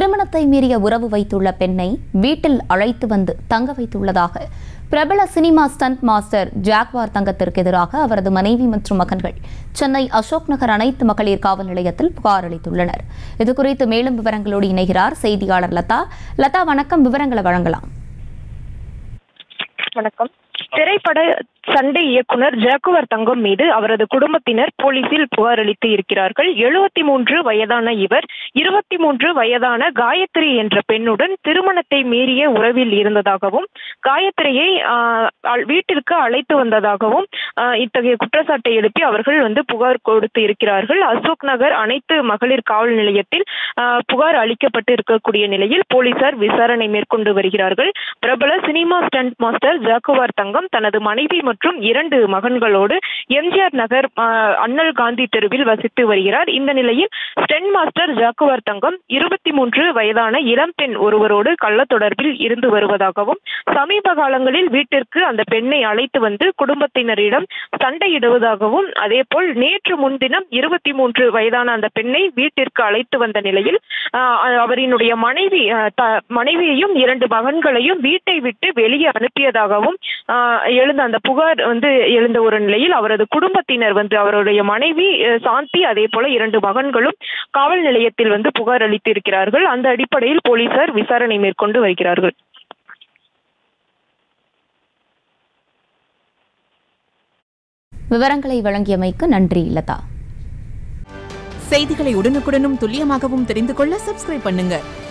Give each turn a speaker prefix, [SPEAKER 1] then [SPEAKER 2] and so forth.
[SPEAKER 1] திருமணத்தை மீறிய உறவு வைத்துள்ள பெண்ணை வீட்டில் அழைத்து வந்து தங்க வைத்துள்ளதாக பிரபல சினிமா ஸ்டண்ட் மாஸ்டர் ஜாக்வார் தங்கத்திற்கு எதிராக அவரது மனைவி மற்றும் மகன்கள் சென்னை அசோக் நகர் அனைத்து மகளிர் காவல் நிலையத்தில் புகார் அளித்துள்ளனர் இதுகுறித்து மேலும் விவரங்களோடு இணைகிறார் செய்தியாளர் லதா லதா வணக்கம் விவரங்களை வழங்கலாம்
[SPEAKER 2] வணக்கம் திரைப்பட சண்டை இயக்குனர் ஜாக்குவர் தங்கம் மீது அவரது குடும்பத்தினர் போலீசில் புகார் அளித்து இருக்கிறார்கள் எழுபத்தி மூன்று வயதான இவர் இருபத்தி மூன்று வயதான காயத்ரி என்ற பெண்ணுடன் திருமணத்தை மீறிய உறவில் இருந்ததாகவும் காயத்ரியை ஆஹ், அ- வீட்டிற்கு அழைத்து வந்ததாகவும் ஆஹ், இத்தகைய குற்றச்சாட்டை எழுப்பி அவர்கள் வந்து புகார் கொடுத்து இருக்கிறார்கள் அசோக் நகர் அனைத்து மகளிர் காவல் நிலையத்தில் ஆஹ், புகார் அளிக்கப்பட்டு இருக்கக்கூடிய நிலையில் போலீசார் விசாரணை மேற்கொண்டு வருகிறார்கள் பிரபல cinema stunt master Jaguar Thangam தனது மனைவி மற்றும் இரண்டு மகன்களோடு எம்ஜிஆர் நகர் ஆஹ், அண்ணல் காந்தி தெருவில் வசித்து வருகிறார் இந்த நிலையில் ஸ்டென் மாஸ்டர் ஜாக்குவார் தங்கம் இருபத்தி மூன்று வயதான இளம்பெண் ஒருவரோடு கள்ள தொடர்பில் இருந்து வருவதாகவும் சமீப காலங்களில் வீட்டிற்கு அந்த பெண்ணை அழைத்து வந்து குடும்பத்தினரிடம் சண்டையிடுவதாகவும் அதேபோல் நேற்று முன்தினம் இருபத்தி மூன்று வயதான அந்த பெண்ணை வீட்டிற்கு அழைத்து வந்த நிலையில் ஆஹ், அவரினுடைய மனைவி ஆஹ், த- மனைவியையும் இரண்டு மகன்களையும் வீட்டை விட்டு வெளியே அனுப்பியதாகவும் ஆஹ், எழுந்த அந்த புகார் வந்து எழுந்த ஒரு நிலையில் அவரது குடும்பத்தினர் வந்து அவருடைய மனைவி அஹ், சாந்தி அதே போல இரண்டு மகன்களும் காவல் நிலையத்தில் வந்து புகார் அளித்திருக்கிறார்கள் அந்த அடிப்படையில் போலீசார் விசாரணை மேற்கொண்டு வருகிறார்கள்
[SPEAKER 1] விவரங்களை வழங்கியமைக்கு நன்றி லதா
[SPEAKER 3] செய்திகளை உடனுக்குடனும் துல்லியமாகவும் தெரிந்து கொள்ள சப்ஸ்கிரைப் பண்ணுங்க